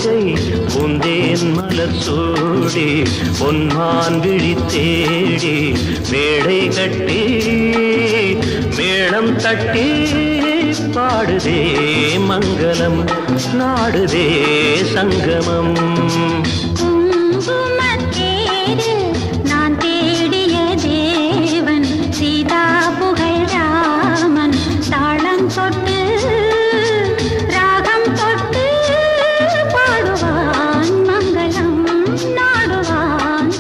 கங்கை பூந்தேன் மலர் சூடி பொன்மான் விழி தேடி மேடை கட்டி மேளம் தட்டி பாடுதே மங்களம் நாடுதே சங்கமம் குங்குமத்தேரில் நான் தேடிய தேவன் சீதா புகழ் ராமன் தாளம் தொட்டு ராகம் தொட்டு பாடுவான் மங்களம் நாடுவான்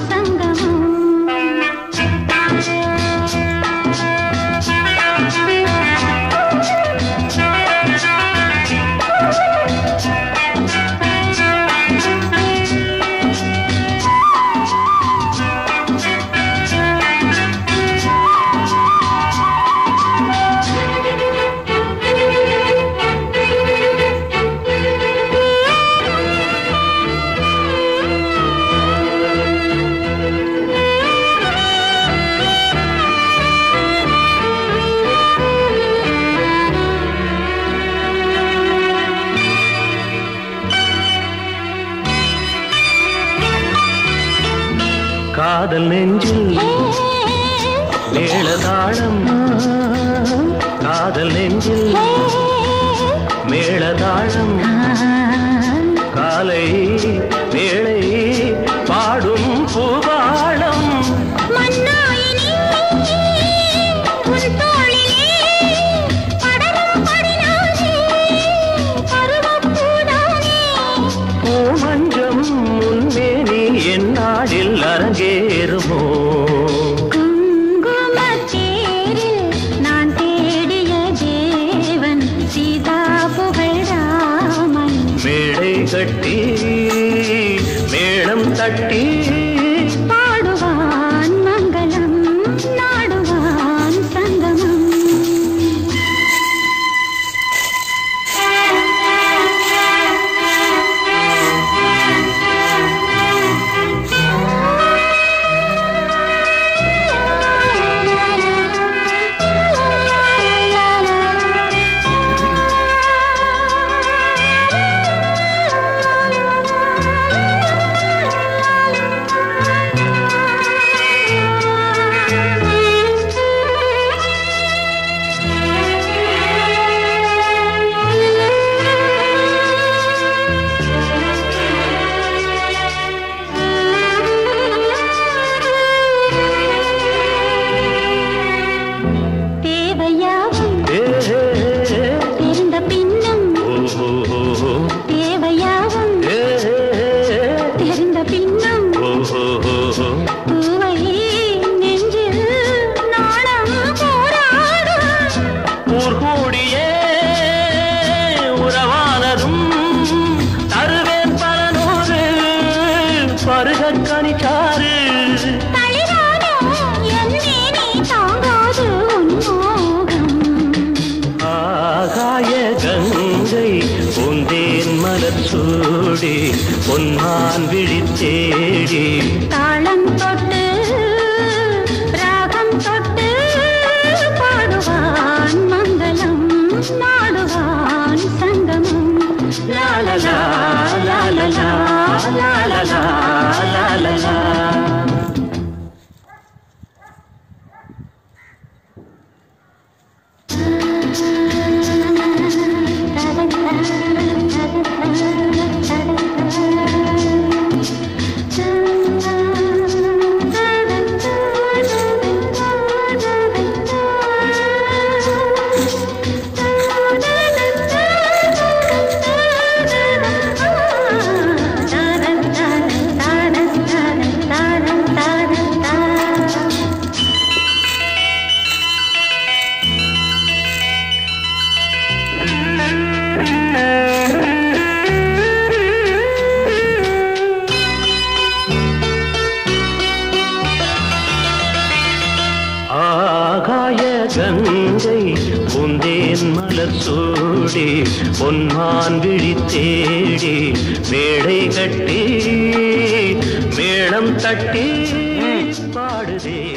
காதல் நெஞ்சில் மேளதாளம் காதல் நெஞ்சில் மேளதாளம் காலை வேளை பாடும் பூபாளம் மன்னாயினி உன் தோளிலே படரும் படினானே பருவப்பூதானே பூமஞ்சம் முன்னேனி என்னாடில் அரங்கேறுமோ குங்குமத்தேரில் நான் தேடிய தேவன் சீதா புகழ் ராமன் மேடை கட்டி மேளம் தட்டி பாடுவான் மங்களம் நாடுவான் சங்கமம் தேவையாவும் ஏ, தெரிந்த பின்னும் ஓ, ஓ, ஓ, தேவையாவும் ஏ, தெரிந்த பின்னும் ஓ, ஓ, ஓ, ஓ. பூவை நெஞ்சில் நாணம் போராடும் ஊர்கூடியே உறவானதும் தருவேன் பல நூறு பருகக் கனிச்சாறு தளிரானோ என் மேனி தாங்காது உன் மோகம் ஆகாய கங்கை பூந்தேன் மலர் சூடி பொன்மான் விழி தேடி தாளம் தொட்டு ராகம் தொட்டு பாடுவான் மங்களம் நாடுவான் சங்கமம் லாலலா, லாலலா, லாலலா, லாலலா. ஆகாய கங்கை பூந்தேன் மலர் சூடி பொன்மான் விழி தேடி மேடை கட்டி மேளம் தட்டி பாடுதே